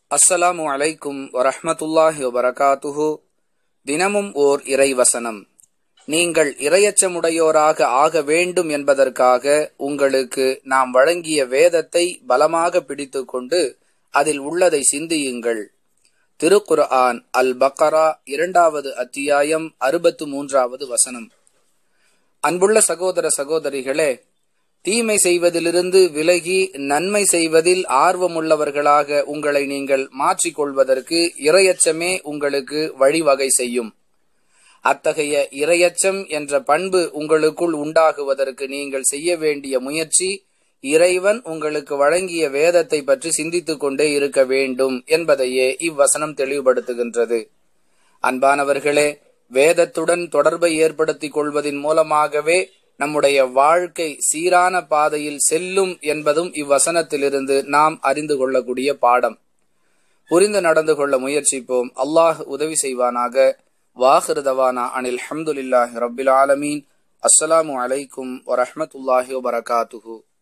அஸ்ஸலாமு அலைக்கும் வரஹ்மத்துல்லாஹி வபரகாத்துஹு தினமும் ஓர் இறைவசனம் நீங்கள் இரையச்சமுடையோராக ஆக வேண்டும் என்பதற்காக உங்களுக்கு நாம் வழங்கிய வேதத்தை பலமாக பிடித்துக்கொண்டு அதில் உள்ளதை சிந்தியுங்கள் திருக்குர்ஆன் அல் பக்கரா இரண்டாவது அத்தியாயம் அறுபத்து மூன்றாவது வசனம் அன்புள்ள சகோதர சகோதரிகளே தீமை செய்வதிலிருந்து விலகி நன்மை செய்வதில் ஆர்வமுள்ளவர்களாக உங்களை நீங்கள் மாற்றிக்கொள்வதற்கு இரையச்சமே உங்களுக்கு வழிவகை செய்யும் அத்தகைய இரையச்சம் என்ற பண்பு உங்களுக்குள் உண்டாகுவதற்கு நீங்கள் செய்ய வேண்டிய முயற்சி இறைவன் உங்களுக்கு வழங்கிய வேதத்தை பற்றி சிந்தித்துக் கொண்டே இருக்க வேண்டும் என்பதையே இவ்வசனம் தெளிவுபடுத்துகின்றது அன்பானவர்களே வேதத்துடன் தொடர்பை ஏற்படுத்திக் கொள்வதன் மூலமாகவே நம்முடைய வாழ்க்கை சீரான பாதையில் செல்லும் என்பதும் இவ்வசனத்திலிருந்து நாம் அறிந்து கொள்ளக்கூடிய பாடம் புரிந்து நடந்து கொள்ள முயற்சிப்போம் அல்லாஹ் உதவி செய்வானாக வாஹிருதவானா அனில் ஹம்துலில்லாஹி ரபில் ஆலமீன் அஸ்ஸலாமு அலைக்கும் வரஹமத்துல்லாஹி வபரகாத்துஹு